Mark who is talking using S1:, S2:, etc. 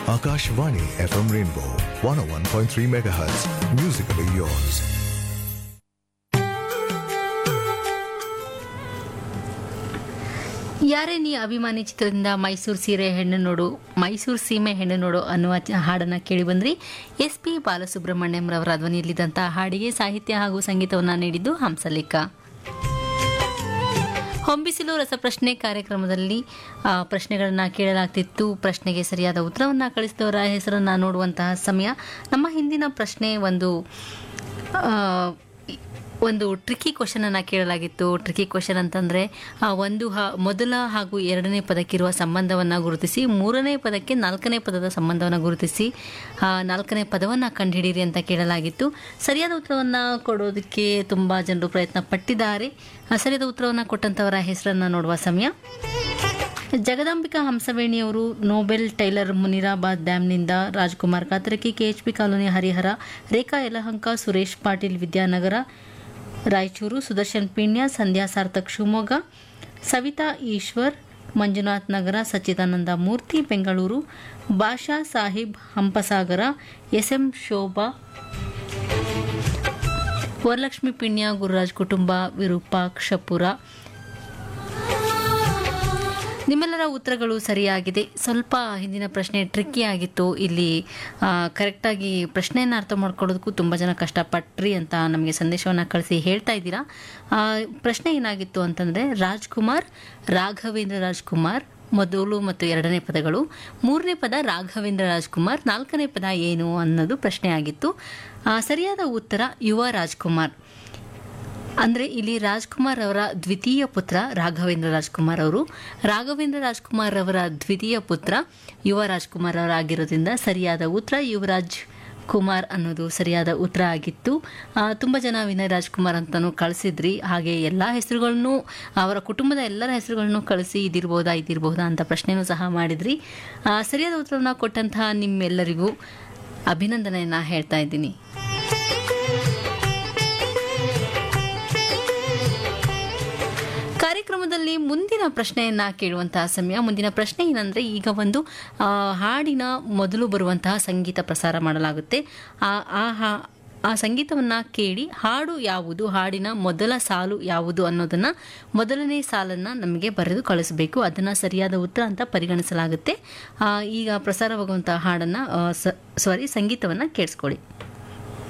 S1: Akashvani FM Rainbow 101.3 MHz. Musically yours.
S2: ಯಾರೇ ನೀ ಅಭಿಮಾನಿ ಚಿತ್ರದಿಂದ ಮೈಸೂರು ಸೀರೆ ಹೆಣ್ಣು ನೋಡು ಮೈಸೂರು ಸೀಮೆ ಹೆಣ್ಣು ನೋಡು ಅನ್ನುವ ಚ- ಹಾಡನ್ನ ಕೇಳಿ ಬಂದ್ರಿ ಎಸ್ ಪಿ ಬಾಲಸುಬ್ರಹ್ಮಣ್ಯಂ ರವರ ಧ್ವನಿಯಲ್ಲಿದ್ದಂಥ ಹಾಡಿಗೆ ಸಾಹಿತ್ಯ ಹಾಗೂ ಸಂಗೀತವನ್ನ ನೀಡಿದ್ದು ಹಂಸಲೇಖ ಹೊಂಬಿಸಿಲು ರಸಪ್ರಶ್ನೆ ಕಾರ್ಯಕ್ರಮದಲ್ಲಿ ಆ, ಪ್ರಶ್ನೆಗಳನ್ನ ಕೇಳಲಾಗ್ತಿತ್ತು ಪ್ರಶ್ನೆಗೆ ಸರಿಯಾದ ಉತ್ತರವನ್ನು ಕಳಿಸಿದವರ ಹೆಸರನ್ನ ನೋಡುವಂತಹ ಸಮಯ ನಮ್ಮ ಹಿಂದಿನ ಪ್ರಶ್ನೆ ಒಂದು ಆ, ಒಂದು ಟ್ರಿಕಿ ಕ್ವಶನ್ ಅನ್ನ ಕೇಳಲಾಗಿತ್ತು ಟ್ರಿಕಿ ಕ್ವಶನ್ ಅಂತಂದ್ರೆ ಆ, ಒಂದು ಹ ಮೊದಲ ಹಾಗೂ ಎರಡನೇ ಪದಕ್ಕಿರುವ ಸಂಬಂಧವನ್ನ ಗುರುತಿಸಿ ಮೂರನೇ ಪದಕ್ಕೆ ನಾಲ್ಕನೇ ಪದದ ಸಂಬಂಧವನ್ನು ಗುರುತಿಸಿ ಆ, ನಾಲ್ಕನೇ ಪದವನ್ನು ಕಂಡುಹಿಡಿಯಿರಿ ಅಂತ ಕೇಳಲಾಗಿತ್ತು ಸರಿಯಾದ ಉತ್ತರವನ್ನ ಕೊಡೋದಕ್ಕೆ ತುಂಬಾ ಜನರು ಪ್ರಯತ್ನ ಪಟ್ಟಿದ್ದಾರೆ ಆ, ಸರಿಯಾದ ಉತ್ತರವನ್ನು ಕೊಟ್ಟಂತವರ ಹೆಸರನ್ನ ನೋಡುವ ಸಮಯ ಜಗದಾಂಬಿಕಾ ಹಂಸವೇಣಿಯವರು ನೋಬೆಲ್ ಟೈಲರ್ ಮುನಿರಾಬಾದ್ ಡ್ಯಾಂನಿಂದ Rajkumar Katarki KHP colony Harihara Rekha Yelahanka Suresh Patil Vidyanagara Raichur Sudarshan Peenya Sandhya Sarthak Shivamogga Savitha Eshwar Manjunath Nagara Sachchidananda Murthy Bengaluru Basha Sahib Hampasagara SM Shobha Varalakshmi Peenya Gururaj ಕುಟುಂಬ ವಿರೂಪಾಕ್ಷಪುರ ನಿಮ್ಮೆಲ್ಲರ ಉತ್ತರಗಳು ಸರಿಯಾಗಿದೆ ಸ್ವಲ್ಪ ಹಿಂದಿನ ಪ್ರಶ್ನೆ ಟ್ರಿಕ್ಕಿ ಆಗಿತ್ತು ಇಲ್ಲಿ ಆ, ಕರೆಕ್ಟಾಗಿ ಪ್ರಶ್ನೆಯನ್ನು ಅರ್ಥ ಮಾಡ್ಕೊಳ್ಳೋದಕ್ಕೂ ತುಂಬ ಜನ ಕಷ್ಟಪಟ್ರಿ ಅಂತ ನಮಗೆ ಸಂದೇಶವನ್ನು ಕಳಿಸಿ ಹೇಳ್ತಾ ಇದ್ದೀರಾ ಆ, ಪ್ರಶ್ನೆ ಏನಾಗಿತ್ತು ಅಂತಂದರೆ ರಾಜ್ಕುಮಾರ್ ರಾಘವೇಂದ್ರ ರಾಜ್ಕುಮಾರ್ ಮೊದಲು ಮತ್ತು ಎರಡನೇ ಪದಗಳು ಮೂರನೇ ಪದ ರಾಘವೇಂದ್ರ ರಾಜ್ಕುಮಾರ್ ನಾಲ್ಕನೇ ಪದ ಏನು ಅನ್ನೋದು ಪ್ರಶ್ನೆ ಆಗಿತ್ತು ಆ, ಸರಿಯಾದ ಉತ್ತರ ಯುವ ರಾಜ್ಕುಮಾರ್ ಅಂದ್ರೆ ಇಲ್ಲಿ ರಾಜ್ಕುಮಾರ್ ಅವರ ದ್ವಿತೀಯ ಪುತ್ರ ರಾಘವೇಂದ್ರ ರಾಜ್ಕುಮಾರ್ ಅವರು ರಾಘವೇಂದ್ರ ರಾಜ್ಕುಮಾರ್ ಅವರ ದ್ವಿತೀಯ ಪುತ್ರ ಯುವ ರಾಜ್ಕುಮಾರ್ ಅವರಾಗಿರೋದ್ರಿಂದ ಸರಿಯಾದ ಉತ್ತರ ಯುವರಾಜ್ ಕುಮಾರ್ ಅನ್ನೋದು ಸರಿಯಾದ ಉತ್ತರ ಆಗಿತ್ತು ಆ, ತುಂಬ ಜನ ವಿನಯ್ ರಾಜ್ಕುಮಾರ್ ಅಂತಲೂ ಕಳಿಸಿದ್ರಿ ಹಾಗೆ ಎಲ್ಲ ಹೆಸರುಗಳನ್ನು ಅವರ ಕುಟುಂಬದ ಎಲ್ಲರ ಹೆಸರುಗಳನ್ನು ಕಳಿಸಿ ಇದಿರ್ಬೋದಾ ಇದಿರ್ಬೋದಾ ಅಂತ ಪ್ರಶ್ನೆನೂ ಸಹ ಮಾಡಿದ್ರಿ ಆ, ಸರಿಯಾದ ಉತ್ತರವನ್ನು ಕೊಟ್ಟಂತಹ ನಿಮ್ಮೆಲ್ಲರಿಗೂ ಅಭಿನಂದನೆಯನ್ನು ಹೇಳ್ತಾ ಇದ್ದೀನಿ ಕಾರ್ಯಕ್ರಮದಲ್ಲಿ ಮುಂದಿನ ಪ್ರಶ್ನೆಯನ್ನ ಕೇಳುವಂತಹ ಸಮಯ ಮುಂದಿನ ಪ್ರಶ್ನೆ ಏನಂದ್ರೆ ಈಗ ಒಂದು ಆ, ಹಾಡಿನ ಮೊದಲು ಬರುವಂತಹ ಸಂಗೀತ ಪ್ರಸಾರ ಮಾಡಲಾಗುತ್ತೆ ಆ ಆ ಹಾ- ಆ ಸಂಗೀತವನ್ನ ಕೇಳಿ ಹಾಡು ಯಾವುದು ಹಾಡಿನ ಮೊದಲ ಸಾಲು ಯಾವುದು ಅನ್ನೋದನ್ನ ಮೊದಲನೇ ಸಾಲನ್ನ ನಮಗೆ ಬರೆದು ಕಳಿಸಬೇಕು ಅದನ್ನ ಸರಿಯಾದ ಉತ್ತರ ಅಂತ ಪರಿಗಣಿಸಲಾಗುತ್ತೆ ಆ, ಈಗ ಪ್ರಸಾರವಾಗುವಂತಹ ಹಾಡನ್ನ ಸಾರಿ ಸಂಗೀತವನ್ನ ಕೇಳಿಸ್ಕೊಳ್ಳಿ